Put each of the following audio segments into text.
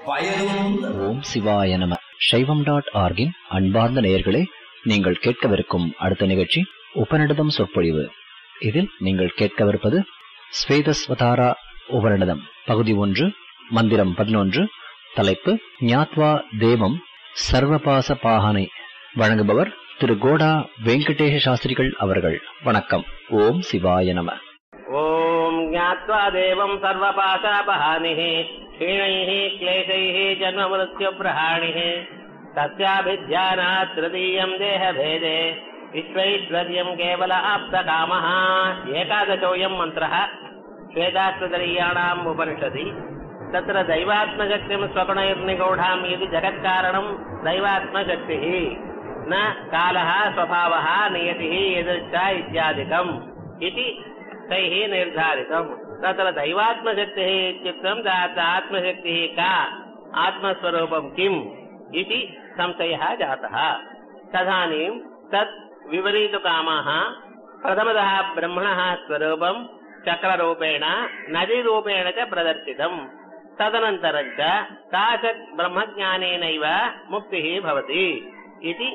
பயனும் ஓம் சிவாய நம சைவம் டாட் ஆர்கின் அன்பார்ந்த நேயர்களே நீங்கள் கேட்கவிருக்கும் அடுத்த நிகழ்ச்சி உபநிடதம் சொற்பொழிவு இதில் நீங்கள் கேட்கவிருப்பது ஸ்வேதஸ்வதாரா உபநிடதம் பகுதி ஒன்று மந்திரம் பதினொன்று தலைப்பு ஞாத்வா தேவம் சர்வபாச பாகனை வழங்குபவர் திரு கோடா வெங்கடேஷ சாஸ்திரிகள் அவர்கள் வணக்கம் ஓம் சிவாய நம ॐ ज्ञात्वा देवम् सर्वपाशापहानिः क्षीणैः क्लेशैः जन्ममृत्युप्रहाणिः तस्याभिध्यानात् तृतीयम् देहभेदे विश्वैश्वर्यम् केवल आप्तकामः एकादशोऽयम् मन्त्रः श्वेताश्वतरीयाणाम् उपनिषदि तत्र दैवात्मशक्तिम् स्वगुणैर्निगूढाम् यदि जगत्कारणम् दैवात्मशक्तिः न कालः स्वभावः नियतिः यदृच्छा इत्यादिकम् इति तैः निर्धारितम् तत्र दैवात्मशक्तिः इत्युक्तम् ता- आत्मशक्तिः का आत्मस्वरूपम् किम् इति संशयः जातः तदानीम् तत् विपरीतकामाः प्रथमतः ब्रह्मणः स्वरूपम् चक्ररूपेण नदीरूपेण च प्रदर्शितम् तदनन्तरम् च तादृक् ब्रह्मज्ञानेनैव मुक्तिः भवति इति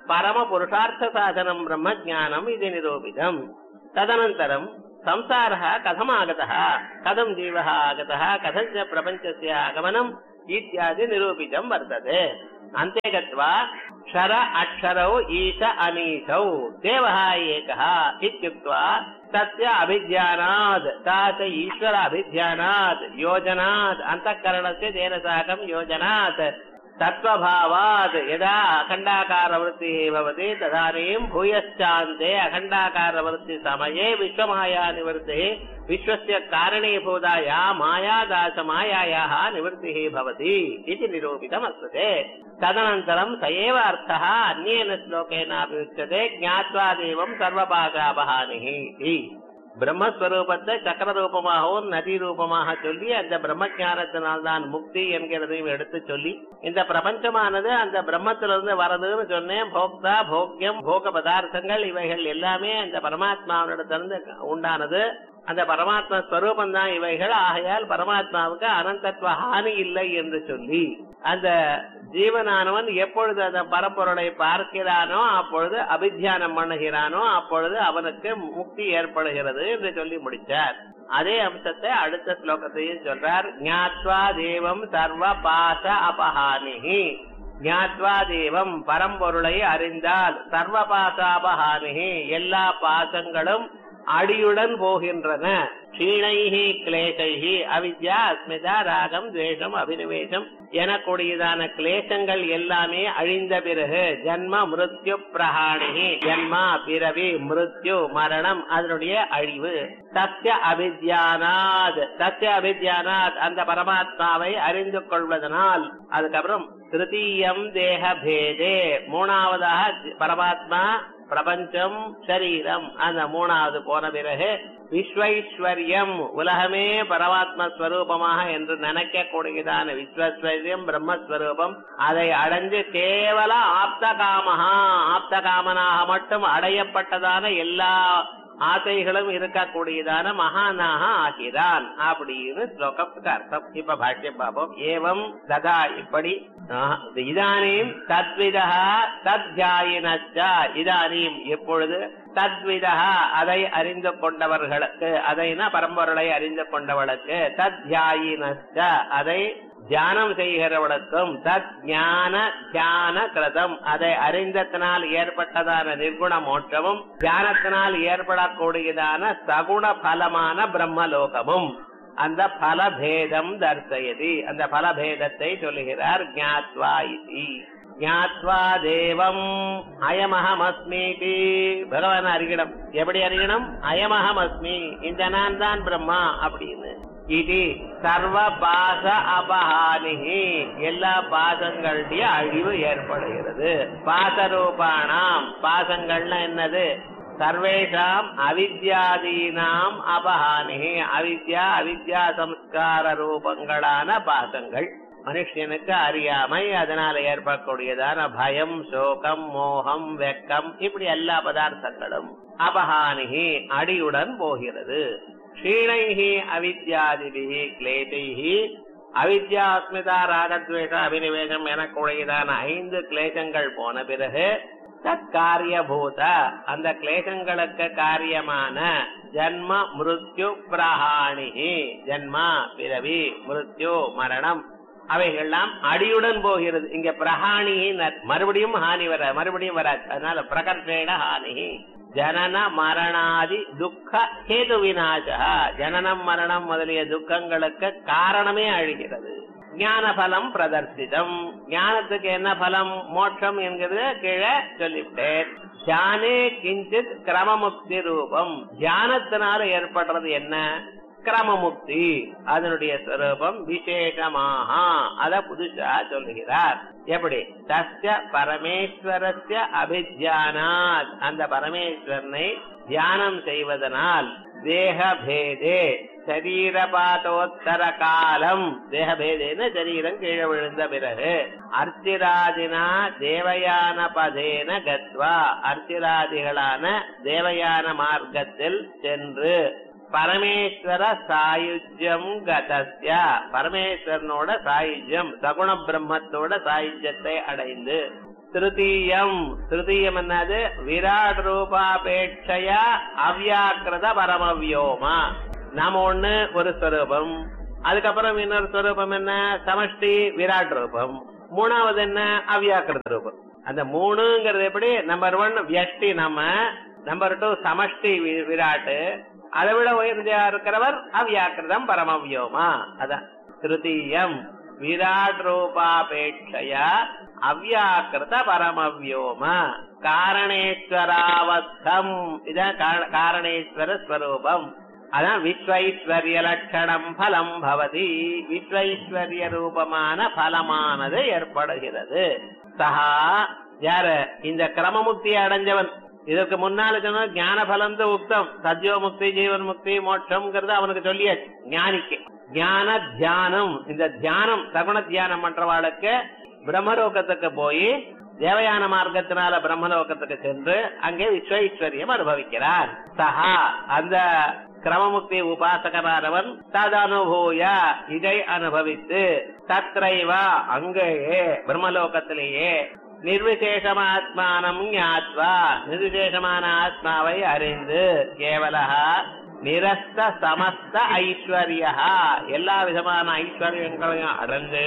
परमपुरुषार्थसाधनम् ब्रह्मज्ञानम् इति निरूपितम् तदनन्तरम् संसारः कथमागतः कथम् जीवः आगतः कथम् च प्रपञ्चस्य आगमनम् इत्यादि निरूपितम् वर्तते अन्ते गत्वा क्षर अक्षरौ ईश अनीशौ देवः एकः इत्युक्त्वा तस्य अभिज्ञानात् तात ईश्वर अभिज्ञानात् योजनात् अन्तःकरणस्य तेन साकम् योजनात् तत्त्वभावात् यदा अखण्डाकारवृत्तिः भवति तदानीम् भूयश्चान्ते अखण्डाकारवृत्तिसमये विश्वमायानिवृत्तिः विश्वस्य कारणीभूता या माया दासमायायाः निवृत्तिः भवति इति निरूपितमस्ति तदनन्तरम् स एव अर्थः अन्येन श्लोकेनापि उच्यते ज्ञात्वा देवम् सर्वपाशापहानिः इति பிரம்மஸ்வரூபத்தை சக்கர ரூபமாகவும் நதி ரூபமாக சொல்லி அந்த பிரம்ம ஞானத்தினால்தான் முக்தி என்கிறதையும் எடுத்து சொல்லி இந்த பிரபஞ்சமானது அந்த பிரம்மத்திலிருந்து வரதுன்னு சொன்னேன் போக்தா போக்கியம் போக பதார்த்தங்கள் இவைகள் எல்லாமே அந்த பரமாத்மாவினிடத்திலிருந்து உண்டானது அந்த பரமாத்மா ஸ்வரூபம் தான் இவைகள் ஆகையால் பரமாத்மாவுக்கு அனந்தத்துவ ஹானி இல்லை என்று சொல்லி அந்த ஜீவனானவன் எப்பொழுது அந்த பரப்பொருளை பார்க்கிறானோ அப்பொழுது அபித்தியானம் பண்ணுகிறானோ அப்பொழுது அவனுக்கு முக்தி ஏற்படுகிறது என்று சொல்லி முடிச்சார் அதே அம்சத்தை அடுத்த ஸ்லோகத்தையும் சொல்றார் ஞாத்வா தேவம் சர்வ பாச அபஹானிஹி ஞாத்வா தேவம் பரம்பொருளை அறிந்தால் சர்வ பாசாபஹானிஹி எல்லா பாசங்களும் அடியுடன் போகின்றன க்ஷீணைஹி கிளேசைஹி அவித்யா அஸ்மிதா ராகம் துவேஷம் அபினிவேசம் எனக்கூடியதான கிளேசங்கள் எல்லாமே அழிந்த பிறகு ஜன்ம மிருத்யு பிரஹாணிஹி ஜன்மா பிறவி மிருத்யு மரணம் அதனுடைய அழிவு சத்திய அபித்யானாத் சத்திய அபித்யானாத் அந்த பரமாத்மாவை அறிந்து கொள்வதனால் அதுக்கப்புறம் திருத்தீயம் தேக பேதே மூணாவதாக பரமாத்மா பிரபஞ்சம் சரீரம் அந்த மூணாவது போன பிறகு விஸ்வைஸ்வர்யம் உலகமே பரமாத்ம ஸ்வரூபமாக என்று நினைக்கக்கூடியதான விஸ்வஸ்வரியம் பிரம்மஸ்வரூபம் அதை அடைஞ்சு கேவல ஆப்த காமஹா ஆப்த காமனாக மட்டும் அடையப்பட்டதான எல்லா ஆசைகளும் இருக்கக்கூடியதான மகானாக ஆகிறான் அப்படின்னு ஸ்லோகத்துக்கு அர்த்தம் இப்ப பாஷ்யம் பார்ப்போம் ஏவம் ததா இப்படி ஆஹ், இதானீம் தத்விதா தத்யாயினச்ச இதானீம் எப்பொழுது தத்விதா அதை அறிந்து கொண்டவர்களுக்கு அதைனா பரம்பொருளை அறிந்து கொண்டவளுக்கு தத்யாயினச்ச அதை தியானம் செய்கிறவளுக்கும் தத் ஞான தியான கிருதம் அதை அறிந்தத்தினால் ஏற்பட்டதான நிர்குண மோட்சமும் தியானத்தினால் ஏற்படக்கூடியதான சகுண பலமான பிரம்மலோகமும் அந்த பலபேதம் தர்சயதி அந்த பலபேதத்தை சொல்லுகிறார் ஞாத்வா இதி ஞாத்வா தேவம் அயமஹமஸ்மீதி பகவான் அறியணும் எப்படி அறியணும் அயமஹமஸ்மி இந்த நான் தான் பிரம்மா அப்படின்னு இது சர்வ பாச அபஹானிஹி எல்லா பாசங்களுடைய அழிவு ஏற்படுகிறது பாசரூபானாம் பாசங்கள்னா என்னது சர்வேஷாம் அவித்யாதீனாம் அபஹானிஹி அவித்யா அவித்யா சம்ஸ்கார ரூபங்களான பாசங்கள் மனுஷனுக்கு அறியாமை அதனால ஏற்படக்கூடியதான பயம் சோகம் மோகம் வெக்கம் இப்படி எல்லா பதார்த்தங்களும் அபஹானிகி அடியுடன் போகிறது க்ஷீணைஹி அவித்யாதிபிஹி கிளேசைஹி அவித்யா அஸ்மிதா ராகத்வேஷ அபினிவேசம் எனக்குடையதான ஐந்து கிளேசங்கள் போன பிறகு தற்காரியபூத அந்த கிளேசங்களுக்கு காரியமான ஜன்ம மிருத்யு பிரஹாணி ஜன்மா பிறவி மிருத்யு மரணம் அவைகள்லாம் அடியுடன் போகிறது இங்க பிரஹாணி மறுபடியும் ஹானி வர மறுபடியும் வராது அதனால பிரகர்ஷேட ஹானி ஜனன மரணாதி துக்க ஹேது விநாசா ஜனனம் மரணம் முதலிய துக்கங்களுக்கு காரணமே அழிகிறது ஞான பலம் பிரதர்சிதம் ஞானத்துக்கு என்ன பலம் மோட்சம் என்கிறது கீழே சொல்லிவிட்டேன் ஜானே கிஞ்சித் கிரமமுக்தி ரூபம் தியானத்தினால ஏற்படுறது என்ன கிரமமுக்தி அதனுடைய ஸ்வரூபம் விசேஷமாக அத புதுசா சொல்லுகிறார் எப்படி தஸ்ய பரமேஸ்வரஸ்ய அபிஜானாத் அந்த பரமேஸ்வரனை தியானம் செய்வதனால் தேக பேதே சரீரபாதோத்தர காலம் தேகபேதேன சரீரம் கீழே விழுந்த பிறகு அர்ச்சிராதினா தேவயான பதேன கத்வா அர்ச்சிராதிகளான தேவயான மார்க்கத்தில் சென்று பரமேஸ்வர சாயுஜ்யம் கதஸ்ய பரமேஸ்வரனோட சாயுஜ்யம் சகுண பிரம்மத்தோட சாயுஜ்யத்தை அடைந்து திருத்தீயம் திருத்தீயம் என்னது விராட் ரூபாபேட்சையா அவ்யாக்கிருத பரமவியோமா நாம ஒண்ணு ஒரு ஸ்வரூபம் அதுக்கப்புறம் இன்னொரு ஸ்வரூபம் என்ன சமஷ்டி விராட் ரூபம் மூணாவது என்ன அவ்யாக்கிருத ரூபம் அந்த மூணுங்கிறது எப்படி நம்பர் ஒன் வியஷ்டி நம்ம நம்பர் டூ சமஷ்டி வி- விராட்டு அதை விட உயர்ந்தியா இருக்கிறவர் அவ்யாக்கிருதம் பரமவியோமா அதான் திருத்தீயம் விராட் ரூபாபேட்சையா அவ்யாக்கிருத பரமவியோம காரணேஸ்வராவஸ்தம் இதான் கா- காரணேஸ்வர ஸ்வரூபம் அதான் விஸ்வைஸ்வர்ய லட்சணம் பலம் பவதி விஸ்வைஸ்வர்ய ரூபமான பலமானது ஏற்படுகிறது சஹா யாரு இந்த கிரமமுக்தி அடைஞ்சவன் இதற்கு முன்னால சொன்ன ஞான பலம் உக்தம் சத்யோ முக்தி ஜீவன் முக்தி மோட்சம்ங்கிறது அவனுக்கு சொல்லியாச்சு ஞானிக்கு ஞான தியானம் இந்த தியானம் சகுண தியானம் பண்றவாளுக்கு பிரம்மலோகத்துக்கு போய் தேவயான மார்க்கத்தினால பிரம்மலோகத்துக்கு சென்று அங்கே விஸ்வைஸ்வரியம் அனுபவிக்கிறார் சஹா அந்த கிரமமுக்தி உபாசகரானவன் ததனுபூய இதை அனுபவித்து தத்ரைவா அங்கேயே பிரம்மலோகத்திலேயே நிர்விசேஷமாத்மானம் ஞாத்வா நிர்விசேஷமான ஆத்மாவை அறிந்து கேவலஹா நிரஸ்த சமஸ்த ஐஸ்வர்யா எல்லா விதமான ஐஸ்வர்யங்களையும் அடைந்து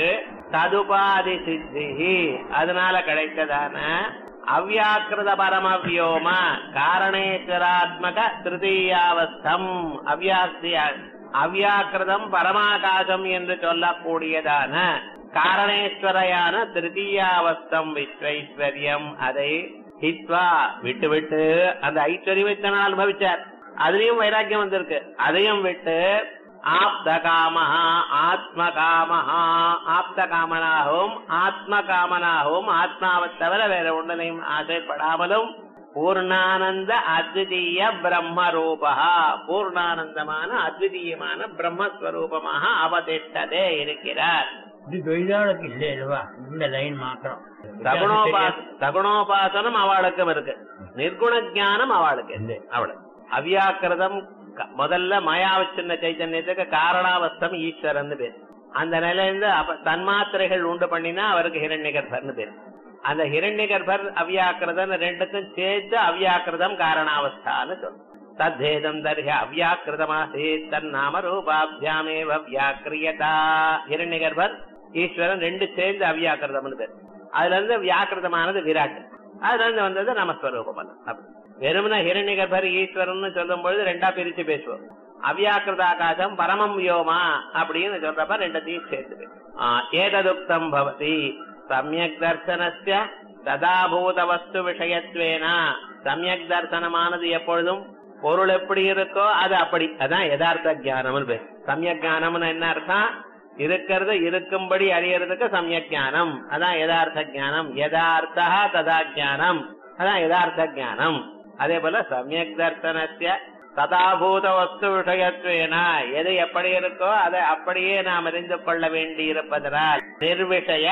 ததுபாதி சித்தி அதனால கிடைத்ததான அவ்யாக்கிருத பரமவியோம காரணேஸ்வராத்மக திருத்தீயாவஸ்தம் அவ்யாஸ்திய அவ்யாக்கிருதம் பரமாகாசம் என்று சொல்லக்கூடியதான காரணேஸ்வரையான திருத்தீயாவஸ்தம் விஸ்வைஸ்வர்யம் அதை ஹித்வா விட்டு விட்டு அந்த ஐஸ்வர்யத்தை அனுபவிச்சார் அதுலயும் வைராக்கியம் வந்திருக்கு அதையும் விட்டு ஆப்த காமஹா ஆத்ம காமஹா ஆப்த காமனாகவும் ஆத்ம காமனாகவும் ஆத்மாவை தவிர வேற ஒன்றிலையும் ஆசைப்படாமலும் பூர்ணானந்த அத்விதீய பிரம்ம ரூபா பூர்ணானந்தமான அத்விதீயமான பிரம்மஸ்வரூபமாக அவதிஷ்டதே இருக்கிறார் இது தொழிலாளருக்கு இல்லை அல்லவா இந்த லைன் மாத்திரம் சகுணோபாச சகுணோபாசனம் அவளுக்கும் இருக்கு நிர்குண ஞானம் அவளுக்கு இல்லை அவளுக்கு அவ்யாக்கிருதம் க- முதல்ல மாயாவச்சின்ன சைத்தன்யத்துக்கு காரணாவஸ்தம் ஈஸ்வரன் பேர் அந்த நிலையிலிருந்து அப்ப தன்மாத்திரைகள் உண்டு பண்ணினா அவருக்கு ஹிரண்யகர்பர்னு பேர் அந்த ஹிரண்யகர்பர் அவ்யாக்கிருதம் ரெண்டுக்கும் சேர்த்து அவ்யாக்கிருதம் காரணாவஸ்தான்னு சொல்லும் தத்தேதம் தர்ஹ அவ்யாக்கிருதமாசீத் தன்னாம ரூபாபியாமேவ வியாக்கிரியதா ஹிரண்யகர்பர் ஈஸ்வரன் ரெண்டு சேர்ந்து அவ்யாக்கிருதம்னு பேர் அதுல இருந்து வியாக்கிருதமானது விராட் அதுல இருந்து வந்தது நமஸ்வரூபம் அப்படி வெறுமன ஹிரண்யகர்பர் ஈஸ்வரன் சொல்லும் பொழுது ரெண்டா பிரிச்சு பேசுவோம் அவ்யாக்கிருத ஆகாசம் பரமம் யோமா அப்படின்னு சொல்றப்ப ரெண்டத்தையும் சேர்த்து ஏததுக்தம் பவதி சமயக் தர்சனஸ்ய ததாபூத வஸ்து விஷயத்வேனா சமயக் தர்சனமானது எப்பொழுதும் பொருள் எப்படி இருக்கோ அது அப்படி அதான் யதார்த்த ஞானம்னு பேர் சமயக் ஞானம்னு என்ன அர்த்தம் இருக்கிறது இருக்கும்படி அறியறதுக்கு சமயக் ஞானம் அதான் யதார்த்த ஞானம் யதார்த்தா ததா ஞானம் அதான் யதார்த்த ஞானம் அதே போல சமயக் தர்சனஸ்ய ததாபூத வஸ்து விஷயத்வேனா எது எப்படி இருக்கோ அதை அப்படியே நாம் அறிந்து கொள்ள வேண்டி இருப்பதனால் நிர்விஷய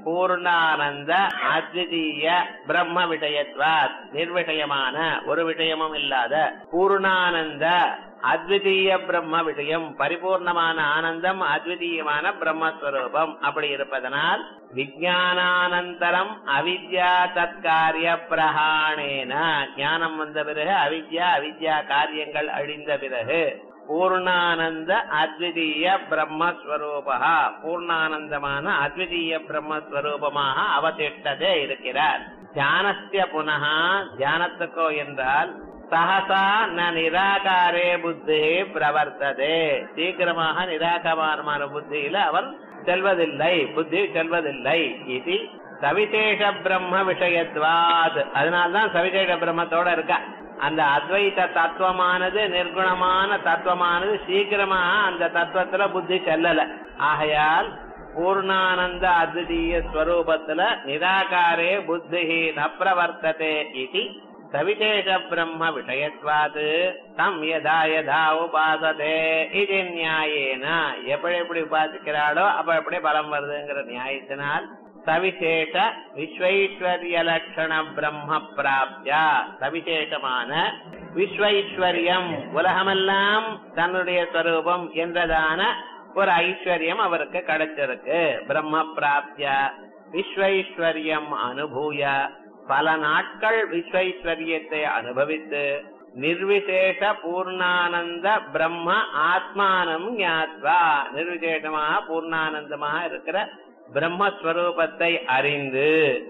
பூர்ணானந்த அத்விதீய பிரம்ம விஷயத்வாத் நிர்விஷயமான ஒரு விஷயமும் இல்லாத பூர்ணானந்த அத்விதீய பிரம்ம விஷயம் பரிபூர்ணமான ஆனந்தம் அத்விதீயமான பிரம்மஸ்வரூபம் அப்படி இருப்பதனால் விஜயானானந்தரம் அவித்யா தற்காரிய பிரகாணேன ஞானம் வந்த பிறகு அவித்யா அவித்யா காரியங்கள் அழிந்த பிறகு பூர்ணானந்த அத்விதீய பிரம்மஸ்வரூபா பூர்ணானந்தமான அத்விதீய பிரம்மஸ்வரூபமாக அவதிஷ்டதே இருக்கிறார் தியானஸ்ய புனக தியானத்துக்கோ என்றால் சகசா ந நிராகாரே புத்தி பிரவர்த்ததே சீக்கிரமாக நிராகாரமான புத்தியில அவர் செல்வதில்லை புத்தி செல்வதில்லை இது சவிசேஷ பிரம்ம விஷயத்வாத் அதனால்தான் சவிசேஷ பிரம்மத்தோட இருக்கா அந்த அத்வைத தத்துவமானது நிர்குணமான தத்துவமானது சீக்கிரமாக அந்த தத்துவத்துல புத்தி செல்லல ஆகையால் பூர்ணானந்த அத்விதீய ஸ்வரூபத்துல நிராகாரே புத்தி ந பிரவர்த்ததே இது சவிசேஷ பிரம்ம விஷயத்வாத் தம் யதா யதா உபாசதே இது நியாயேன எப்படி எப்படி உபாசிக்கிறாளோ அப்ப எப்படி பலம் வருதுங்கிற நியாயத்தினால் சவிசேஷ விஸ்வைஸ்வரிய லட்சண பிரம்ம பிராப்தியா சவிசேஷமான விஸ்வைஸ்வரியம் உலகமெல்லாம் தன்னுடைய ஸ்வரூபம் என்றதான ஒரு ஐஸ்வர்யம் அவருக்கு கிடைச்சிருக்கு பிரம்ம பிராப்தியா விஸ்வைஸ்வரியம் அனுபூய பல நாட்கள் விஸ்வைஸ்வரியத்தை அனுபவித்து நிர்விசேஷ பூர்ணானந்த பிரம்ம ஆத்மானம் ஞாத்வா நிர்விசேஷமாக பூர்ணானந்தமாக இருக்கிற பிரம்மஸ்வரூபத்தை அறிந்து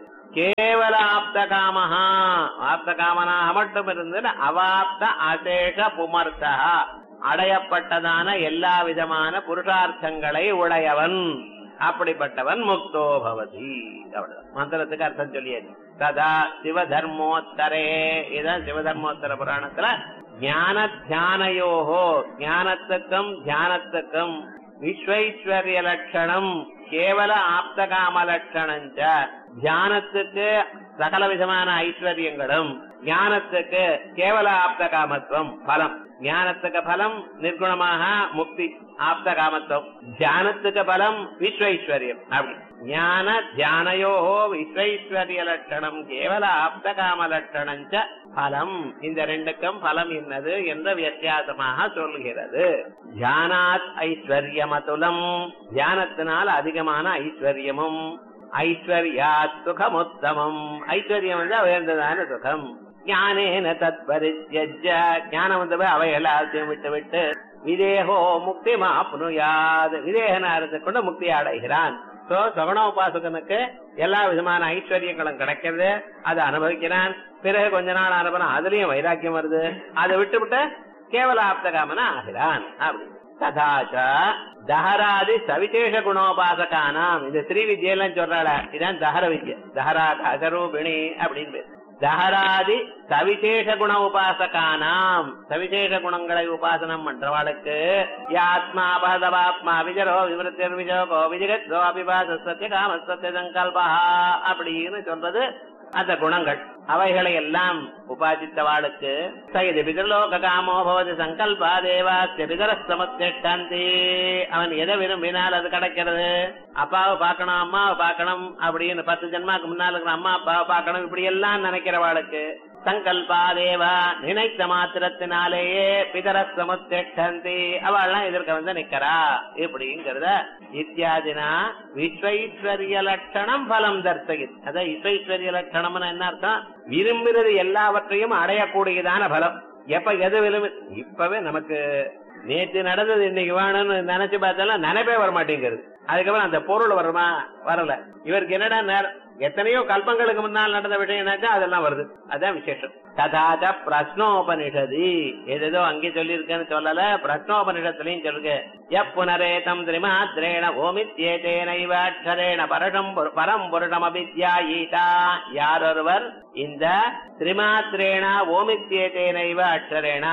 கேவல ஆப்த காமஹா ஆப்த காமனாக மட்டும் இருந்து அவாப்த அசேஷ புமர்த்தா அடையப்பட்டதான எல்லா விதமான புருஷார்த்தங்களை உடையவன் அப்படிப்பட்டவன் முக்தோ பவதி அவ்வளவுதான் மந்திரத்துக்கு அர்த்தம் சொல்லியாச்சு ததா சிவதர்மோத்தரே இதான் சிவதர்மோத்தர புராணத்துல ஞான தியானயோகோ ஞானத்துக்கும் தியானத்துக்கும் விஸ்வைஸ்வரிய லட்சணம் கேவல ஆப்தகாம லட்சணம் தியானத்துக்கு சகல விதமான ஐஸ்வர்யங்களும் ஞானத்துக்கு கேவல ஆப்த காமத்துவம் பலம் ஞானத்துக்கு பலம் நிர்குணமாக முக்தி ஆப்த காமத்துவம் தியானத்துக்கு பலம் விஸ்வைஸ்வரியம் அப்படி ஞான தியானயோ விஸ்வைஸ்வரிய லட்சணம் கேவல ஆப்த காம லட்சணம் பலம் இந்த ரெண்டுக்கும் பலம் என்னது என்ற வித்தியாசமாக சொல்கிறது தியானாத் ஐஸ்வர்யமதுலம் தியானத்தினால் அதிகமான ஐஸ்வர்யமும் ஐஸ்வர்யாத் சுகமுத்தமம் ஐஸ்வர்யம் வந்து உயர்ந்ததான சுகம் ஞானேன தத்பரித்யஜ ஞானம் வந்து அவை எல்லாத்தையும் விட்டு விட்டு விதேகோ முக்தி மாப்னுயாது விதேகனா இருந்து கொண்டு முக்தி அடைகிறான் சோ சகுணோபாசகனுக்கு எல்லா விதமான ஐஸ்வர்யங்களும் கிடைக்கிறது அதை அனுபவிக்கிறான் பிறகு கொஞ்ச நாள் அனுபவம் அதுலயும் வைராக்கியம் வருது அதை விட்டு விட்டு கேவல ஆப்தகாமனா ஆகிறான் அப்படி ததாச்ச தஹராதி சவிசேஷ குணோபாசகானாம் இந்த ஸ்ரீ வித்யெல்லாம் சொல்றாள இதான் தஹர வித்ய தஹரா அகரூபிணி அப்படின்னு பேர் தஹராதி சவிசேஷ குண உபாசகானாம் சவிசேஷ குணங்களை உபாசனம் பண்றவாளுக்கு யாத்மா பகதவாத்மா விஜரோ விவரத்தியர் விஜோகோ விஜகத்தோ அபிபாச சத்திய காம சத்திய சங்கல்பா அப்படின்னு சொல்றது அந்த குணங்கள் அவைகளை எல்லாம் உபாசித்தவாளுக்கு சயது பிதர்லோக காமோ பவதி சங்கல்பா தேவாஸ்ய பிதரஸ்தமத்தி அவன் எதை விரும்பினால் அது கிடைக்கிறது அப்பாவை பார்க்கணும் அம்மாவை பார்க்கணும் அப்படின்னு பத்து ஜென்மாக்கு முன்னால இருக்கிற அம்மா அப்பாவை பார்க்கணும் இப்படி எல்லாம் நினைக்கிறவாளுக்கு சங்கல்பா தேவா நினைத்த மாத்திரத்தினாலேயே பிதரஸ்தமத்தி அவள்லாம் எதிர்க்க வந்து நிக்கிறா இப்படிங்கிறத இத்தியாதினா விஸ்வைஸ்வரிய லட்சணம் பலம் தர்த்தகித் அதான் விஸ்வைஸ்வரிய லட்சணம்னு என்ன அர்த்தம் விரும்புறது எல்லாவற்றையும் அடையக்கூடியதான பலம் எப்ப எது விரும்பு இப்பவே நமக்கு நேற்று நடந்தது இன்னைக்கு வேணும்னு நினைச்சு பார்த்தாலும் நினைப்பே வர மாட்டேங்கிறது அதுக்கப்புறம் அந்த பொருள் வருமா வரல இவருக்கு என்னடா நேரம் எத்தனையோ கல்பங்களுக்கு முன்னால் நடந்த விஷயம்னாக்கா அதெல்லாம் வருது அதான் விசேஷம் ததாத பிரஸ்னோபனிஷதி ஏதேதோ அங்கே சொல்லியிருக்கேன்னு சொல்லல பிரஸ்னோபனிஷத்துலயும் சொல்லுங்க எப்புனரேதம் திரிமாத்திரேண ஓமித்யேதேனைவ அக்ஷரேண பரஷம் புரு- பரம் புருஷம் அபித்யாயீதா யாரொருவர் இந்த திரிமாத்திரேண ஓமித்யேதேனைவ அக்ஷரேண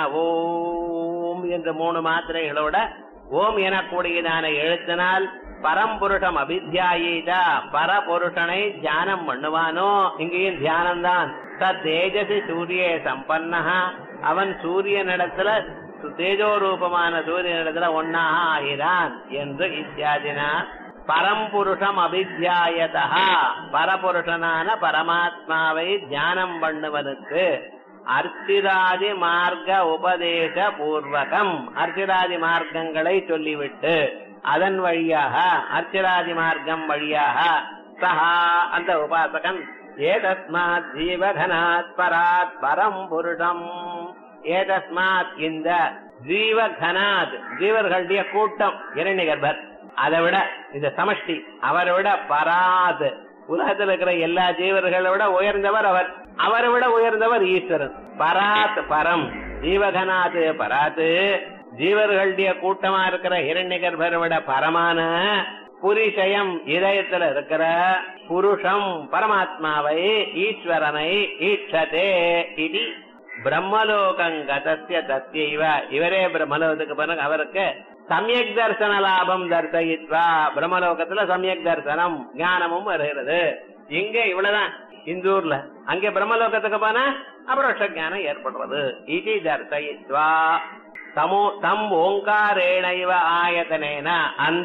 ஓம் என்ற மூணு மாத்திரைகளோட ஓம் எனக்கூடியதான எழுத்தினால் பரம்புருஷம் அபித்தியாயீதா பரபுருஷனை தியானம் பண்ணுவானோ இங்கேயும் தியானம் தான் தேஜசி சூரிய சம்பன்னஹா அவன் சூரியனிடத்துல சு- தேஜோ ரூபமான சூரியனிடத்துல ஒன்னாக ஆகிறான் என்று இத்தியாதினா பரம்புருஷம் அபித்தியாயதா பரபுருஷனான பரமாத்மாவை தியானம் பண்ணுவனுக்கு அர்ச்சிராதி மார்க்க உபதேச பூர்வகம் அர்ச்சிராதி மார்க்கங்களை சொல்லிவிட்டு அதன் வழியாக அர்ச்சிராதி மார்க்கம் வழியாக சஹா அந்த உபாசகன் ஏதஸ்மாத் ஜீவகனாத் பராத் பரம் புருஷம் ஏதஸ்மாத் இந்த ஜீவகனாத் ஜீவர்களுடைய கூட்டம் இரண்ய கர்ப்பர் அதை விட இந்த சமஷ்டி அவரை விட பராத் உலகத்தில் இருக்கிற எல்லா ஜீவர்களை விட உயர்ந்தவர் அவர் அவரை விட உயர்ந்தவர் ஈஸ்வரன் பராத் பரம் ஜீவகனாத் பராத் ஜீவர்களுடைய கூட்டமா இருக்கிற இரண்ய கர்ப்பரை விட பரமான புரிஷயம் இதயத்துல இருக்கிற புருஷம் பரமாத்மாவை ஈஸ்வரனை ஈட்சதே இது பிரம்மலோகங்கதஸ்ய தத்யைவ இவரே பிரம்மலோகத்துக்கு பிறகு அவருக்கு சமயக் தர்சன லாபம் தர்சயித்வா பிரம்மலோகத்துல சமயக் தர்சனம் ஞானமும் வருகிறது இங்க இவ்வளவுதான் இந்த ஊர்ல அங்க பிரம்மலோகத்துக்கு போனா அபரோஷ ஞானம் ஏற்படுறது இது தர்சயித்வா தமோ தம் ஓங்காரேணைவ ஆயத்தனேன அந்த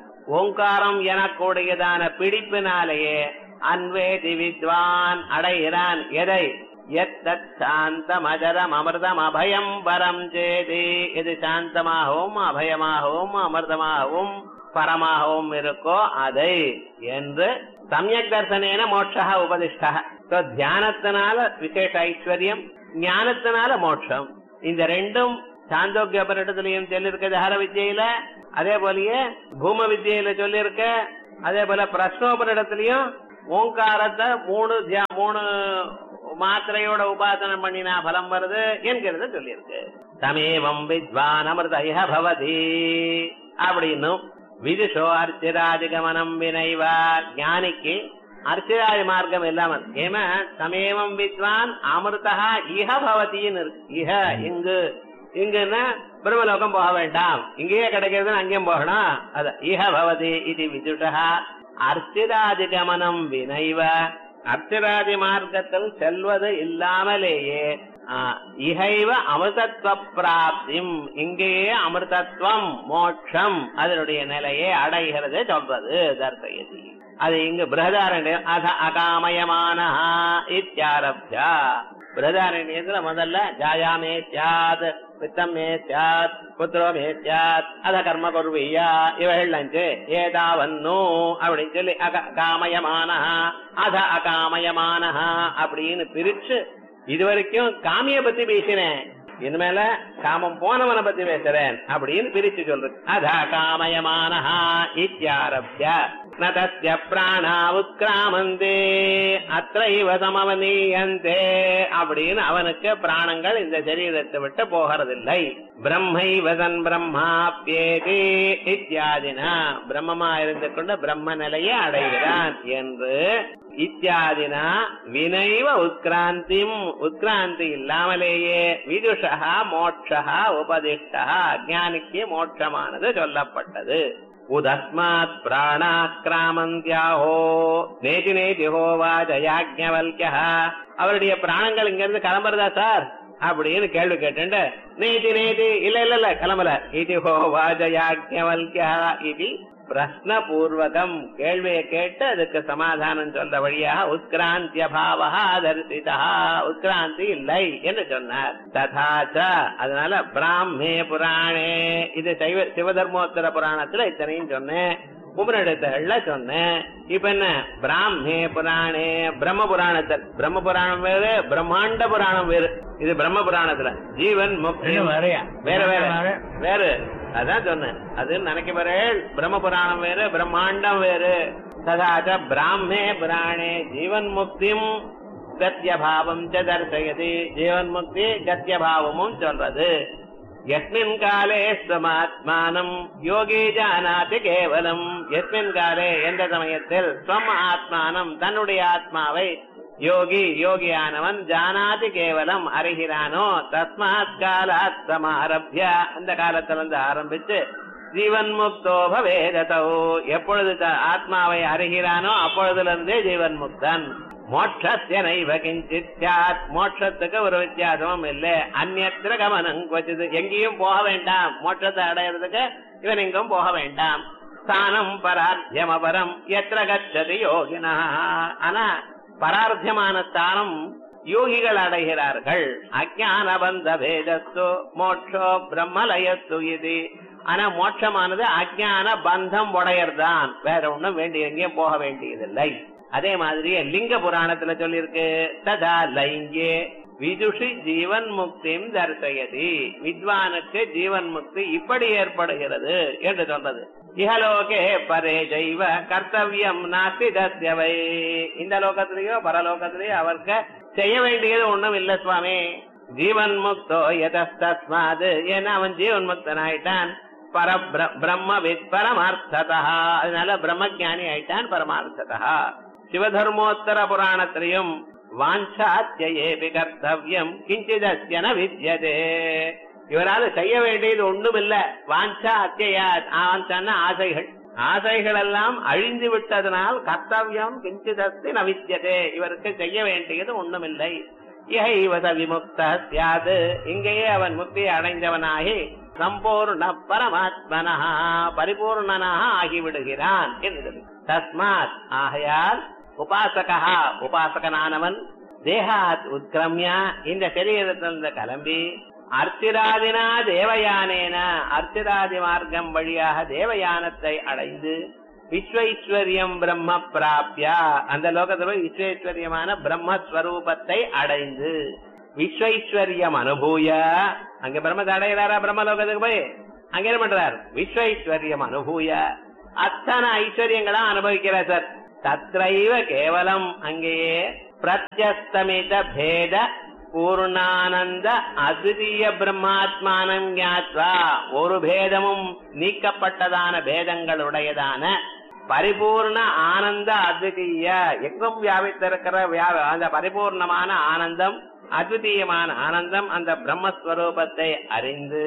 ஓங்காரம் எனக்கூடியதான பிடிப்பினாலேயே அன்வேதி வித்வான் அடைகிறான் எதை எத்தத் சாந்தம் அஜரம் அமிர்தம் அபயம் பரம் சேதி இது சாந்தமாகவும் அபயமாகவும் அமிர்தமாகவும் பரமாகவும் இருக்கோ அதை என்று சமயக் தர்சனேன மோட்சா உபதிஷ்டா So, தியானத்தினால விசேஷ ஐஸ்வர்யம் ஞானத்தினால மோட்சம் இந்த ரெண்டும் சாந்தோக்கிய பரிடத்திலையும் சொல்லியிருக்க தஹர வித்யில அதே போலயே பூம வித்யில சொல்லியிருக்க அதே போல பிரஸ்னோபரிடத்திலையும் ஓங்காரத்தை மூணு தியா- மூணு மாத்திரையோட உபாசனம் பண்ணினா பலம் வருது என்கிறத சொல்லியிருக்கு தமேவம் வித்வான் அமிர்தய பவதி அப்படின்னும் விதுஷோ அர்ச்சிராதிகமனம் வினைவா ஞானிக்கு அர்ச்சிராதி மார்க்கம் இல்லாமல் ஏமா சமேவம் வித்வான் அமிர்தா இஹ பவதின்னு இருக்கு இஹ இங்கு இங்குன்னா பிரம்மலோகம் போக வேண்டாம் இங்கேயே கிடைக்கிறதுன்னு அங்கேயும் போகணும் அது இஹ பவதி இது விதுஷா அர்ச்சிராதிகமனம் வினைவ அர்ச்சராதி மார்க்கத்தில் செல்வது இல்லாமலேயே ஆ, இகைவ அமிர்தத்துவ பிராப்திம் இங்கேயே அமிர்தத்துவம் மோட்சம் அதனுடைய நிலையை அடைகிறது சொல்றது தர்சயதி அது இங்கு பிரகதாரண்யம் அத அகாமயமான இத்தியாரப்யா பிரகதாரண்யத்துல முதல்ல ஜாயாமே சியாத் வித்தம் மே சியாத் புத்திரோ மே சியாத் அத கர்ம குர்வியா இவைகள் அஞ்சு ஏதாவன்னு அப்படின்னு சொல்லி அக காமயமான அத அகாமயமான அப்படின்னு பிரிச்சு இது வரைக்கும் காமிய பத்தி பேசினேன் இனிமேல காமம் போனவனை பத்தி பேசுறேன் அப்படின்னு பிரிச்சு சொல்றது அதா காமயமான இத்தியாரப்ய ந தஸ்ய பிராணா உத்கிராமந்தே அத்தைவ சமவனீயந்தே அப்படின்னு அவனுக்கு பிராணங்கள் இந்த சரீரத்தை விட்டு போகிறதில்லை பிரம்மைவதன் பிரம்மாப்யேதே இத்தியாதினா பிரம்மமா இருந்து கொண்டு பிரம்ம நிலையை அடைகிறான் என்று இத்தியாதினா வினைவ உத்கிராந்திம் உத்கிராந்தி இல்லாமலேயே விதுஷா மோட்சா உபதிஷ்டா அஜானிக்கு மோட்சமானது சொல்லப்பட்டது உதஸ்மாத் பிராணாக்கிராமந்தியாஹோ நேதி நேதி ஹோவா ஜயாஜ்ஞவல்யா அவருடைய பிராணங்கள் இங்க இருந்து கிளம்புறதா சார் அப்படின்னு கேள்வி கேட்டு நேதி நேதி இல்ல இல்ல இல்ல கிளம்பல இது ஹோவா ஜயாஜ்ஞவல்யா இது பிரஸ்ன பூர்வகம் கேள்வியை கேட்டு அதுக்கு சமாதானம் சொல்ற வழியாக உத்கிராந்திய பாவா தரிசிதா உத்கிராந்தி இல்லை என்று சொன்னார் ததாச்ச அதனால பிராமே புராணே இது சைவ சிவதர்மோத்தர புராணத்துல இத்தனையும் சொன்னேன் உபநிடத்துகள்ல சொன்னேன் இப்ப என்ன பிராமே புராணே பிரம்ம புராணத்தில் பிரம்ம புராணம் வேறு பிரம்மாண்ட புராணம் வேறு இது பிரம்ம புராணத்துல ஜீவன் முக்தி இன்னும் வேறயா? வேற வேற வேற. வேறு அதான் சொன்னேன் அது நினைக்கிறேன் பிரம்ம புராணம் வேறு பிரம்மாண்டம் வேறு ததாச்ச பிராமே புராணே ஜீவன் முக்திம் கத்தியபாவம் ச தர்சயதி ஜீவன் முக்தி கத்தியபாவமும் சொல்றது எஸ்மின் காலே ஸ்வமாத்மானம் யோகி ஜானாதி கேவலம் எஸ்மின் காலே எந்த சமயத்தில் ஸ்வம் ஆத்மானம் தன்னுடைய ஆத்மாவை யோகி யோகியானவன் ஜானாதி கேவலம் அறிகிறானோ தஸ்மாத் காலாத் சமாரப்ய அந்த காலத்திலிருந்து ஆரம்பிச்சு ஜீவன் முக்தோ பவேததோ எப்பொழுது த- ஆத்மாவை அறிகிறானோ அப்பொழுதிலிருந்தே ஜீவன் முக்தன் மோட்சஸ்ய நைவ கிஞ்சித் ஸ்யாத். மோட்சத்துக்கு ஒரு வித்தியாசமும் இல்லை அந்நத்திர கமனம் கொச்சது எங்கேயும் போக வேண்டாம் மோட்சத்தை அடையிறதுக்கு இவன் எங்கும் போக வேண்டாம் ஸ்தானம் பரார்த்தியமபரம் எத்திர கச்சதி யோகினா ஆனா பரார்த்தியமான ஸ்தானம் யோகிகள் அடைகிறார்கள் அஜான பந்த வேதஸ்து மோட்சோ பிரம்மலயஸ்து இது ஆனா மோட்சமானது அஜான பந்தம் உடையர்தான் வேற ஒண்ணும் வேண்டிய எங்கேயும் போக வேண்டியதில்லை அதே மாதிரி லிங்க புராணத்துல சொல்லியிருக்கு ததா லைங்கே விதுஷி ஜீவன் முக்திம் தர்சயதி வித்வானுக்கு ஜீவன் முக்தி இப்படி ஏற்படுகிறது என்று சொன்னது இஹலோகே பரே ஜெய்வ கர்த்தவியம் நாஸ்தி தஸ்யவை இந்த லோகத்திலேயோ பரலோகத்திலேயோ அவருக்கு செய்ய வேண்டியது ஒண்ணும் இல்ல சுவாமி ஜீவன் முக்தோ எதஸ்தஸ்மாது ஏன்னா அவன் ஜீவன் முக்தன் ஆயிட்டான் பர பிரம்மவித் பரமார்த்ததா அதனால பிரம்மஜானி ஆயிட்டான் பரமார்த்ததா சிவதர்மோத்தர புராணத்திலையும் வாஞ்சாத்தியேபி கர்த்தவியம் கிஞ்சிதஸ்யன வித்யதே இவரால செய்ய வேண்டியது ஒண்ணும் இல்ல வாஞ்சா அத்தியா வாஞ்சான்னா ஆசைகள் ஆசைகள் எல்லாம் அழிந்து விட்டதனால் கர்த்தவியம் கிஞ்சிதஸ்தி நவித்யதே இவருக்கு செய்ய வேண்டியது ஒண்ணுமில்லை இகைவத விமுக்த சியாது இங்கேயே அவன் முக்தியை அடைந்தவனாகி சம்பூர்ண பரமாத்மனா பரிபூர்ணனாக ஆகிவிடுகிறான் என்று தஸ்மாத் ஆகையால் உபாசகா உபாசகனானவன் தேகாத் உத்கிரமியா இந்த சரீரத்திலிருந்து கிளம்பி அர்ச்சிராதினா தேவயானேன அர்ச்சிராதி மார்க்கம் வழியாக தேவயானத்தை அடைந்து விஸ்வைஸ்வரியம் பிரம்ம பிராப்யா அந்த லோகத்துல போய் விஸ்வேஸ்வரியமான பிரம்மஸ்வரூபத்தை அடைந்து விஸ்வைஸ்வரியம் அனுபூய அங்க பிரம்மத்தை அடைகிறாரா பிரம்மலோகத்துக்கு போய் அங்க என்ன பண்றார் விஸ்வைஸ்வரியம் அனுபூய அத்தனை ஐஸ்வர்யங்களா அனுபவிக்கிறார் சார் தத்ரைவ கேவலம் அங்கேயே பிரத்யஸ்தமித பேத பூர்ணானந்த அத்விதீய பிரம்மாத்மானம் ஞாத்வா ஒரு பேதமும் நீக்கப்பட்டதான பேதங்களுடையதான பரிபூர்ண ஆனந்த அத்விதீய எங்கும் வியாபித்திருக்கிற வியா- அந்த பரிபூர்ணமான ஆனந்தம் அத்விதீயமான ஆனந்தம் அந்த பிரம்மஸ்வரூபத்தை அறிந்து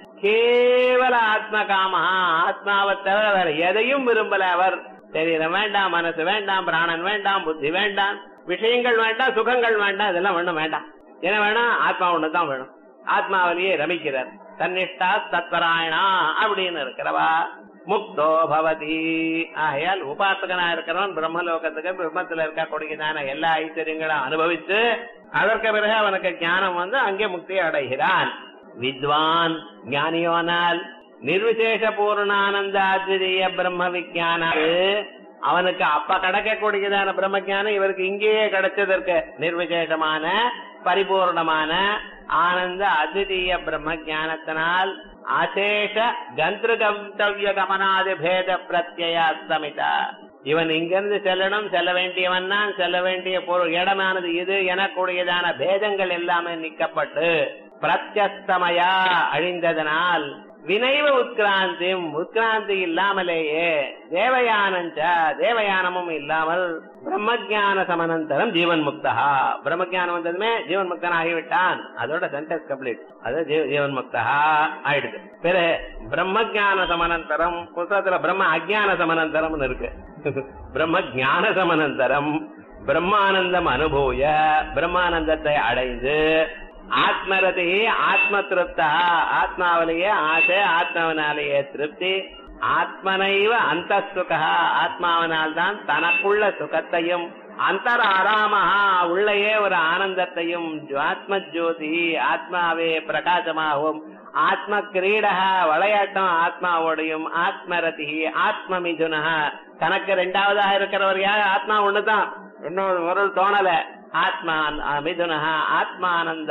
கேவல ஆத்ம காமா ஆத்மாவை தவிர வேற எதையும் விரும்பல அவர் சரீரம் வேண்டாம் மனசு வேண்டாம் பிராணன் வேண்டாம் புத்தி வேண்டாம் விஷயங்கள் வேண்டாம் சுகங்கள் வேண்டாம் இதெல்லாம் ஒண்ணும் வேண்டாம் என்ன வேணும் ஆத்மா ஒண்ணுதான் வேணும் ஆத்மாவிலேயே ரமிக்கிறார் தன்னிஷ்டா தத்வராயணா அப்படின்னு இருக்கிறவா முக்தோ பவதி ஆகையால் உபாசகனா இருக்கிறவன் பிரம்மலோகத்துக்கு பிரம்மத்துல இருக்கக்கூடியதான எல்லா ஐஸ்வர்யங்களும் அனுபவித்து அதற்கு பிறகு அவனுக்கு ஞானம் வந்து அங்கே முக்தி அடைகிறான் வித்வான் ஞானியோனால் நிர்விசேஷ பூர்ணானந்த அத்விதீய பிரம்ம விஜயானாரு அவனுக்கு அப்ப கிடைக்கக்கூடியதான பிரம்ம ஞானம் இவருக்கு இங்கேயே கிடைச்சதற்கு நிர்விசேஷமான பரிபூர்ணமான ஆனந்த அத்விதீய பிரம்ம ஞானத்தினால் அசேஷ கந்திரு கந்தவிய கமனாதி பேத பிரத்யஸ்தமிதா இவன் இங்கிருந்து செல்லணும் செல்ல வேண்டியவன் தான் செல்ல வேண்டிய பொருள் இடமானது இது எனக்கூடியதான பேதங்கள் எல்லாமே நீக்கப்பட்டு பிரத்யஸ்தமயா அழிந்ததனால் வினைவ உத்கிராந்தியும் உத்கிராந்தி இல்லாமலேயே தேவயானஞ்ச தேவயானமும் இல்லாமல் பிரம்மஜான சமனந்தரம் ஜீவன் முக்தா பிரம்மஜானம் வந்ததுமே ஜீவன் முக்தன் ஆகிவிட்டான் அதோட சென்டென்ஸ் கம்ப்ளீட் அது ஜீவ- ஜீவன் முக்தா ஆயிடுது பிறகு பிரம்மஜான சமனந்தரம் புத்தகத்துல பிரம்ம அஜான சமனந்தரம் இருக்கு பிரம்ம ஞான சமனந்தரம் பிரம்மானந்தம் அனுபூய பிரம்மானந்தத்தை அடைந்து ஆத்மரதி ஆத்ம திருப்தா ஆத்மாவிலேயே ஆசை ஆத்மாவினாலேயே திருப்தி ஆத்மனைவ அந்த சுகா ஆத்மாவினால் தான் தனக்குள்ள சுகத்தையும் அந்தர ஆராமஹா உள்ளேயே ஒரு ஆனந்தத்தையும் ஆத்ம ஜோதி ஆத்மாவே பிரகாசமாகவும் ஆத்ம கிரீடக விளையாட்டம் ஆத்மாவோடையும் ஆத்மரதி ஆத்ம மிதுனக தனக்கு ரெண்டாவதாக இருக்கிறவர் யார் ஆத்மா ஒண்ணுதான் இன்னொரு பொருள் தோணல ஆத்மா மிதுனக ஆத்மானந்த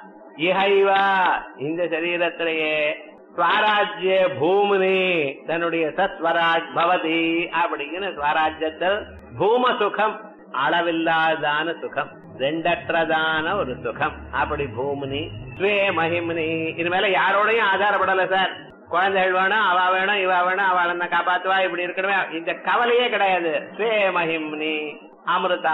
இஹைவா இந்த சரீரத்திலேயே ஸ்வராஜ்ய பூமினி தன்னுடைய சஸ்வராஜ் பவதி அப்படின்னு ஸ்வராஜ்யத்தில் பூம சுகம் அளவில்லாதான சுகம் ரெண்டற்றதான ஒரு சுகம் அப்படி பூமினி ஸ்வே மகிமினி இது மேல யாரோடையும் ஆதாரப்படல சார் குழந்தைகள் வேணும் அவ வேணும் இவ வேணும் அவள் என்ன காப்பாத்துவா இப்படி இருக்கணுமே இந்த கவலையே கிடையாது ஸ்வே மகிம்னி அமிர்தா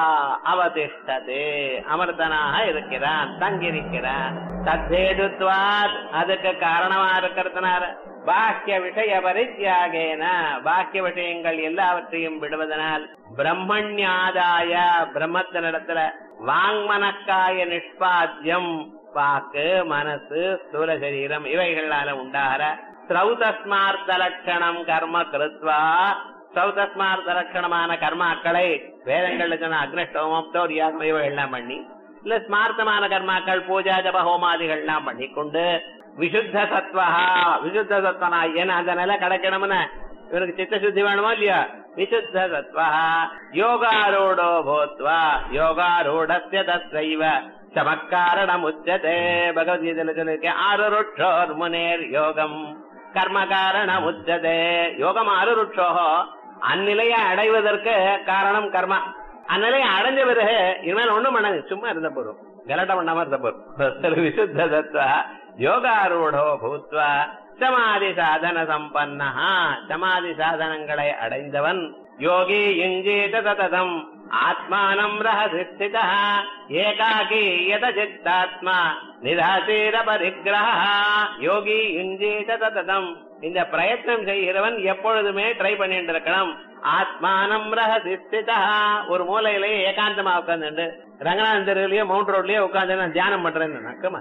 அவதிஷ்டது அமிர்தனாக இருக்கிறான் தங்கியிருக்கிறான் தத்தேதுத்வாத் அதுக்கு காரணமா இருக்கிறதுனால பாக்கிய விஷய பரித்தியாகேன பாக்கிய விஷயங்கள் எல்லாவற்றையும் விடுவதனால் பிரம்மண்யாதாய பிரம்மத்தினிடத்துல வாங்மனக்காய நிஷ்பாத்தியம் வாக்கு மனசு ஸ்தூல சரீரம் இவைகளால உண்டாகிற ஸ்ரௌதஸ்மார்த்த லட்சணம் கர்ம கிருத்வா ஸ்ரௌதஸ்மார்த்த லட்சணமான கர்மாக்களை வேதங்கள்ல சொன்ன அக்னஷ்டோமம் தோரியாத்ம எல்லாம் பண்ணி இல்ல ஸ்மார்த்தமான கர்மாக்கள் பூஜா ஜப ஹோமாதிகள் எல்லாம் பண்ணி கொண்டு விசுத்த சத்வா விசுத்த சத்வனா ஏன்னா அந்த நிலை கிடைக்கணும்னு இவனுக்கு சித்த சுத்தி வேணுமா இல்லையா விசுத்த சத்வா யோகாரூடோ பூத்வா யோகாரூடஸ்ய தஸ்ஸைவ சமக்காரணம் உச்சதே பகவத்கீதையில சொல்லிருக்கேன் ஆருருட்சோர் முனேர் யோகம் கர்ம காரணம் உச்சதே யோகம் ஆருருட்சோ அந்நிலையை அடைவதற்கு காரணம் கர்மா அந்நிலையை அடைஞ்ச பிறகு இனிமேல் ஒண்ணும் பண்ணாது சும்மா இருந்த போறோம் கலட்டம் பண்ணாம இருந்த போறோம் விசுத்த தத்துவ யோகாரூடோ பூத்வா சமாதி சாதன சம்பன்னா சமாதி சாதனங்களை அடைந்தவன் யோகி யுஞ்சேத தததம் ஆத்மானம் ரஹசிஸ்தித ஏகாகி யத சித்தாத்மா நிராசீர பரிகிரஹ யோகி யுஞ்சேத தததம் இந்த பிரயத்னம் செய்கிறவன் எப்பொழுதுமே ட்ரை பண்ணிட்டு இருக்கணும் ஆத்மானம் ரஹசிஸ்திதா ஒரு மூலையிலேயே ஏகாந்தமா உட்கார்ந்து ரங்கநாதன் தெருவிலேயே மவுண்ட் ரோட்லயே உட்கார்ந்து நான் தியானம் பண்றேன்னு நக்கமா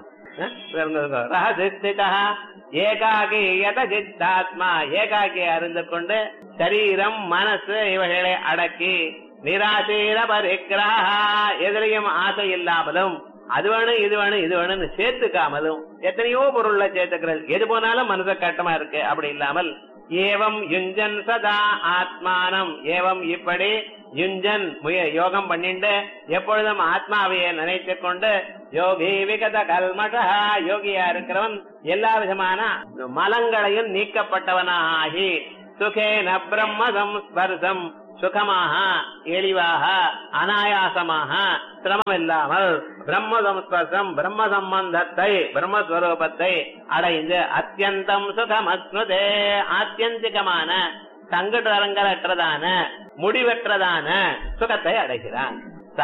ரஹசிஸ்திதா ஏகாகி யத சித்தாத்மா ஏகாகி அறிந்து கொண்டு சரீரம் மனசு இவைகளை அடக்கி நிராசீர பரிக்கிரஹ எதிலையும் ஆசை இல்லாமலும் அது வேணும் இது வேணும் இது வேணும்னு சேர்த்துக்காமலும் எத்தனையோ பொருள்ல சேர்த்துக்கிறது எது போனாலும் மனசு கட்டமா இருக்கு அப்படி இல்லாமல் ஏவம் யுஞ்சன் சதா ஆத்மானம் ஏவம் இப்படி யுஞ்சன் முய- யோகம் பண்ணிண்டு எப்பொழுதும் ஆத்மாவையே நினைத்துக் கொண்டு யோகி விகத கல்மஷா யோகியா இருக்கிறவன் எல்லா விதமான மலங்களையும் நீக்கப்பட்டவனாகி சுகேன பிரம்ம சம்ஸ்பர்சம் சுகமாக எளிவாக அனாயாசமாக சிரமம் இல்லாமல் பிரம்ம சம்ஸ்பர்சம் பிரம்ம சம்பந்தத்தை பிரம்மஸ்வரூபத்தை அடைந்து அத்தியந்தம் சுகம் அஸ்னுதே ஆத்தியந்திகமான சங்கடரங்களற்றதான முடிவற்றதான சுகத்தை அடைகிறான்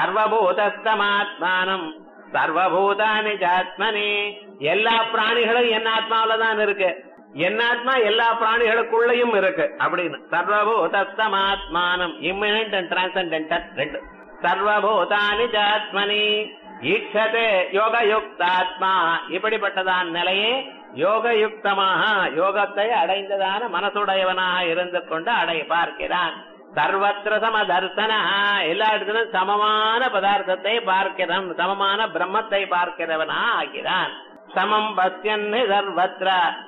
சர்வபூதஸ்தமாத்மானம் சர்வபூதானி ஜாத்மனி எல்லா பிராணிகளும் என் ஆத்மாவில தான் இருக்கு என் ஆத்மா எல்லா பிராணிகளுக்குள்ளயும் இருக்கு அப்படின்னு சர்வபூதஸ்தமாத்மானம் இம்மினன்ட் அண்ட் டிரான்சென்டென்டல் ரெண்டு சர்வபூதானி ஜாத்மனி ஈட்சதே யோகயுக்தாத்மா இப்படிப்பட்டதான் நிலையே யோகயுக்தமாக யோகத்தை அடைந்ததான மனசுடையவனாக இருந்து கொண்டு அடை பார்க்கிறான் சர்வத்திர சம தர்சன எல்லா இடத்திலும் சமமான பதார்த்தத்தை பார்க்கிறான் சமமான பிரம்மத்தை பார்க்கிறவனா ஆகிறான் சமம் பஸ்யன்னு சர்வத்திர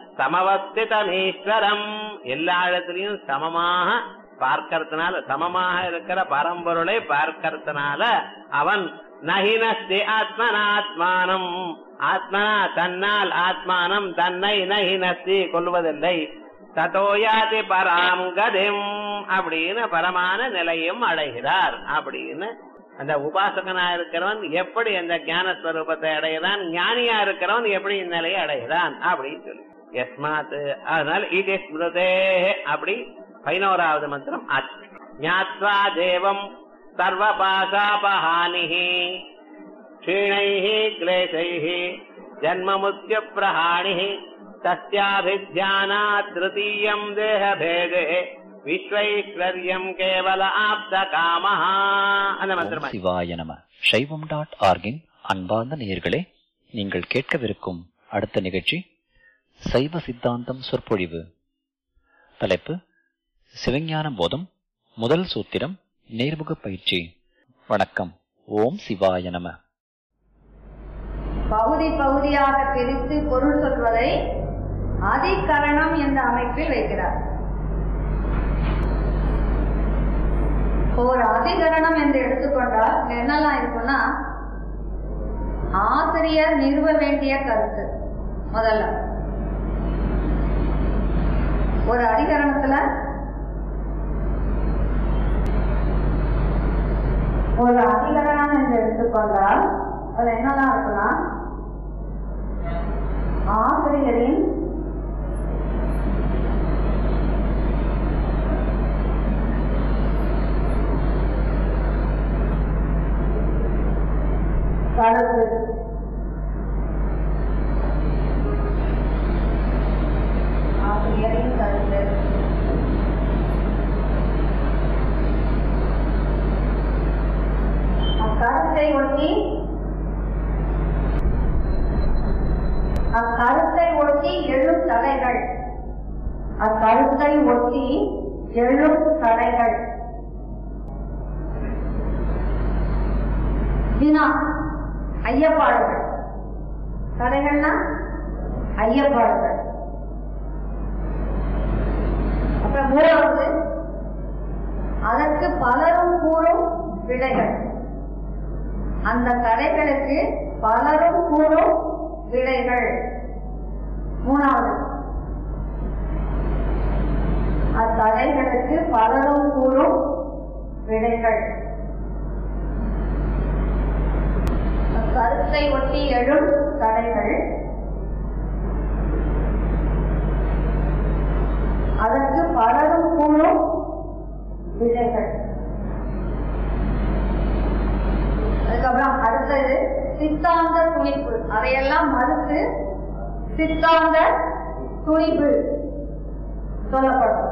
சமவஸ்திதமீஸ்வரம் எல்லா இடத்திலையும் சமமாக பார்க்கறதுனால சமமாக இருக்கிற பரம்பொருளை பார்க்கறதுனால அவன் நஹினஸ்தி ஆத்மனாத்மானம் ஆத்மனா தன்னால் ஆத்மானம் தன்னை நஹினஸ்தி கொள்வதில்லை ததோயாதி பராம் கதிம் அப்படின்னு பரமான நிலையும் அடைகிறார் அப்படின்னு அந்த உபாசகனா இருக்கிறவன் எப்படி அந்த ஞானஸ்வரூபத்தை அடைகிறான் ஞானியா இருக்கிறவன் எப்படி இந்நிலையை அடைகிறான் அப்படின்னு சொல்லி எஸ்மாத் அதனால இது ஸ்மிருதே அப்படி பதினோராவது மந்திரம் ஆச்சு ஞாத்வா தேவம் சர்வ பாசாபஹானிஹி क्षीणैः क्लेशैः जन्ममुद्यप्रहाणिः तस्याभिध्यानात् तृतीयम् देहभेदे விஸ்வைஸ்வர்யம் கேவல ஆப்த காமஹா அந்த ஓம் மந்திரம் சிவாய நம சைவம் டாட் ஆர்கின் அன்பார்ந்த நேயர்களே நீங்கள் கேட்கவிருக்கும் அடுத்த நிகழ்ச்சி சைவ சித்தாந்தம் சொற்பொழிவு தலைப்பு சிவஞான போதம் முதல் சூத்திரம் நேர்முக பயிற்சி வணக்கம் ஓம் சிவாய நம பகுதி பகுதியாக பிரித்து பொருள் சொல்வதை அதிகரணம் என்ற அமைப்பில் வைக்கிறார் ஒரு அதிகரணம் என்று எடுத்துக்கொண்டால் இங்க என்னெல்லாம் இருக்குன்னா ஆசிரியர் நிறுவ வேண்டிய கருத்து முதல்ல ஒரு அதிகரணத்துல ஒரு அதிகரணம் என்று எடுத்துக்கொண்டால் அதுல என்னெல்லாம் இருக்குன்னா ஆசிரியரின் கருத்து ஆசிரியரின் கருத்து அக்கருத்தை ஒட்டி அக்கருத்தை ஒட்டி எழும் தலைகள் அக்கருத்தை ஒட்டி எழும் தடைகள் வினா ஐயப்பாடுகள் தடைகள்னா ஐயப்பாடுகள் அப்புறம் மூணாவது அதற்கு பலரும் கூறும் விடைகள் அந்த தடைகளுக்கு பலரும் கூறும் விடைகள் மூணாவது அத்தடைகளுக்கு பலரும் கூறும் விடைகள் கருத்தை ஒட்டி எழும் தடைகள் அதற்கு பலரும் கூறும் விடைகள் அதுக்கப்புறம் அடுத்தது சித்தாந்த துணிப்பு அதையெல்லாம் மறுத்து சித்தாந்த துணிப்பு சொல்லப்படும்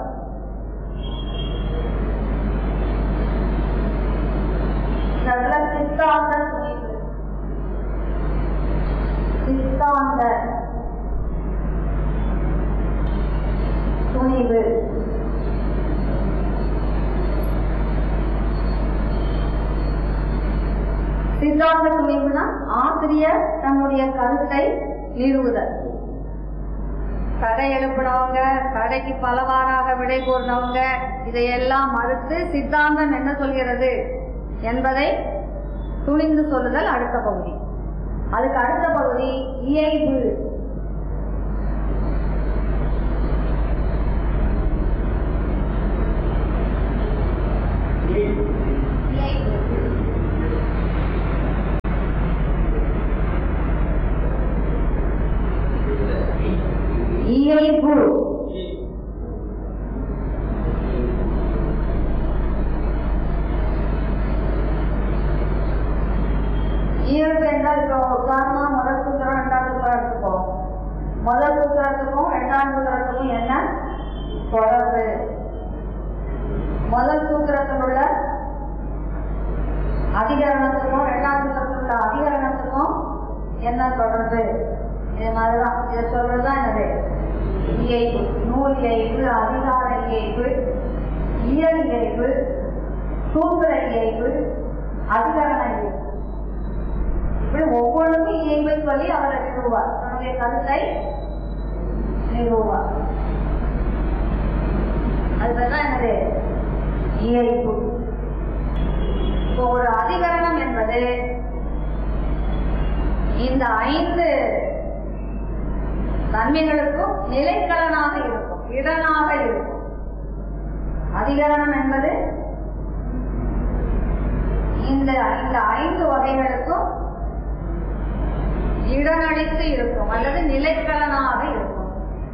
இந்த இடத்துல சித்தாந்த துணிப்பு சித்தாந்த துணிவு சித்தாந்த துணிவுனா ஆசிரியர் தன்னுடைய கருத்தை நிறுவுதல் தடை எழுப்பினவங்க தடைக்கு பலவாறாக விடை கூறினவங்க இதையெல்லாம் மறுத்து சித்தாந்தம் என்ன சொல்கிறது என்பதை துணிந்து சொல்லுதல் அடுத்த பகுதி அதுக்கு அடுத்த பகுதி இயைபு இயைபு இயைபு இயல்பு என்றால் இப்போ உதாரணமா முதல் சூத்திரம் ரெண்டாவது சூத்திரம் எடுத்துப்போம் முதல் சூத்திரத்துக்கும் இரண்டாவது சூத்திரத்துக்கும் என்ன தொடர்பு முதல் சூத்திரத்தில் உள்ள அதிகரணத்துக்கும் இரண்டாவது சூத்திரத்தில் உள்ள அதிகரணத்துக்கும் என்ன தொடர்பு இது மாதிரிதான் இதை சொல்றதுதான் என்னது இயைபு நூல் இயைபு அதிகார இயைபு இயல் இயைபு சூத்திர இயைபு அதிகரண இயைபு இப்படி ஒவ்வொன்றுக்கும் இயல்பை சொல்லி அவர் நிறுவுவார் தன்னுடைய கருத்தை நிறுவுவார் அதுதான் என்னது இயல்பு இப்போ ஒரு அதிகரணம் என்பது இந்த ஐந்து தன்மைகளுக்கும் நிலைக்கலனாக இருக்கும் இடனாக இருக்கும் அதிகரணம் என்பது இந்த இந்த ஐந்து வகைகளுக்கும் இடனடித்து இருக்கும் அல்லது நிலைக்கலனாக இருக்கும்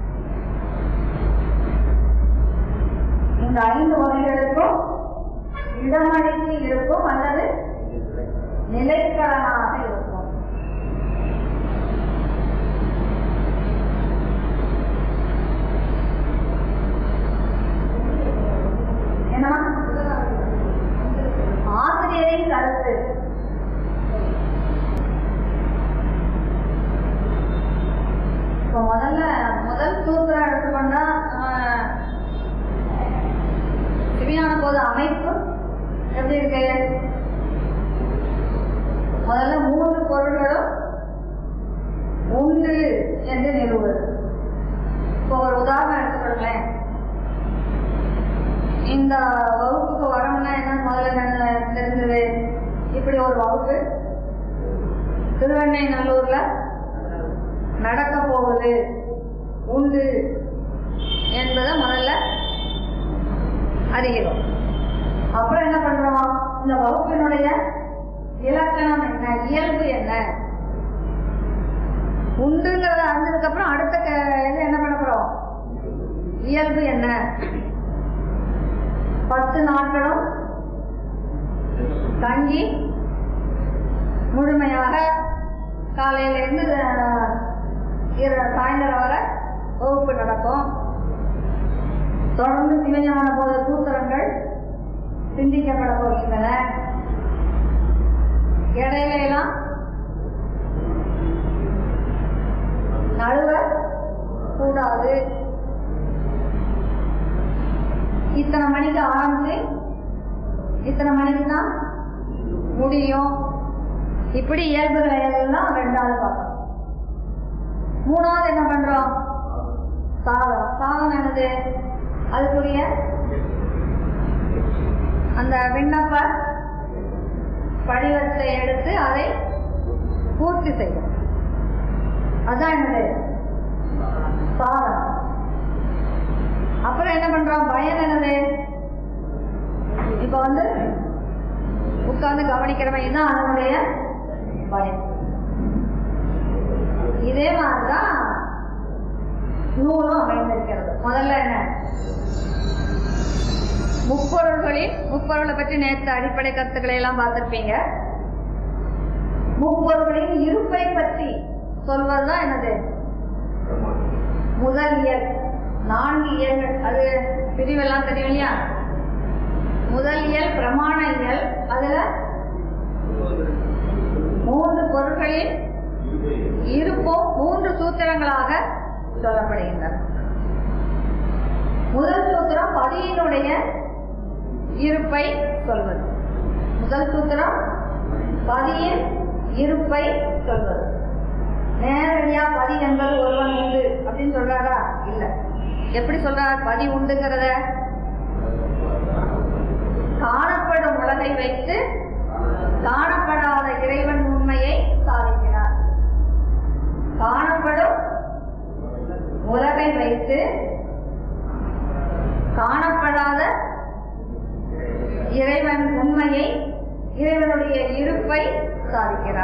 இந்த ஐந்து வகைகளுக்கும் இடமடித்து இருக்கும் அல்லது நிலைக்கலனாக இருக்கும் ஏன்னா ஆசிரியரின் கருத்து இப்போ முதல்ல முதல் சூத்திரம் எடுத்துக்கொண்டா நம்ம திவ்யான போது அமைப்பு எப்படி இருக்கு முதல்ல மூன்று பொருள்களும் உண்டு என்று நிறுவுவது இப்போ ஒரு உதாரணம் எடுத்துக்கொள்ளேன் இந்த வகுப்புக்கு வரணும்னா என்ன முதல்ல என்ன தெரிஞ்சது இப்படி ஒரு வகுப்பு திருவெண்ணை நல்லூர்ல நடக்க போகுது உண்டு என்பதை முதல்ல அறிகிறோம் அப்புறம் என்ன பண்றோம் இந்த வகுப்பினுடைய இலக்கணம் என்ன இயல்பு என்ன உண்டுங்கிறத அறிஞ்சதுக்கு அப்புறம் அடுத்த க- இது என்ன பண்ண போறோம் இயல்பு என்ன பத்து நாட்களும் தங்கி முழுமையாக காலையில இருந்து அஹ், இர- சாயந்தரம் வரை வகுப்பு நடக்கும் தொடர்ந்து சிவஞான போத சூத்திரங்கள் சிந்திக்கப்பட போகின்றன இடையில எல்லாம் நழுவ கூடாது இத்தனை மணிக்கு ஆரம்பிச்சு இத்தனை மணிக்கு தான் முடியும் இப்படி இயல்புகளை எல்லாம் ரெண்டாவது பார்க்கணும் மூணாவது என்ன பண்றோம் சாதம் சாதம் என்னது அதுக்குரிய அந்த விண்ணப்ப படிவத்தை எடுத்து அதை பூர்த்தி செய்யும் அதான் என்னது சாதம் அப்புறம் என்ன பண்றோம் பயன் என்னது இப்ப வந்து உட்கார்ந்து கவனிக்கிறவன் தான் அதனுடைய பயன் இதே மாதிரிதான் நூலும் அமைந்திருக்கிறது முதல்ல என்ன முப்பொருள்களின் முப்பொருளை பற்றி நேற்று அடிப்படை கருத்துக்களை எல்லாம் பார்த்திருப்பீங்க முப்பொருள்களின் இருப்பை பற்றி சொல்வதுதான் என்னது முதல் இயல் நான்கு இயல்கள் அது பிரிவெல்லாம் தெரியும் இல்லையா முதல் இயல் பிரமாண இயல் அதுல மூன்று பொருட்களின் இருப்பும் மூன்று சூத்திரங்களாக சொல்லப்படுகின்றன முதல் சூத்திரம் பதியினுடைய இருப்பை சொல்வது முதல் சூத்திரம் பதியின் இருப்பை சொல்வது நேரடியா பதி என்பது ஒருவன் உண்டு அப்படின்னு சொல்றாரா இல்ல எப்படி சொல்றார் பதி உண்டுங்கிறத காணப்படும் உலகை வைத்து காணப்படாத இறைவன் உண்மையை சாதிக்கிறார் காணப்படும் உலகை வைத்து காணப்படாத இறைவன் உண்மையை இறைவனுடைய இருப்பை சாதிக்கிறார்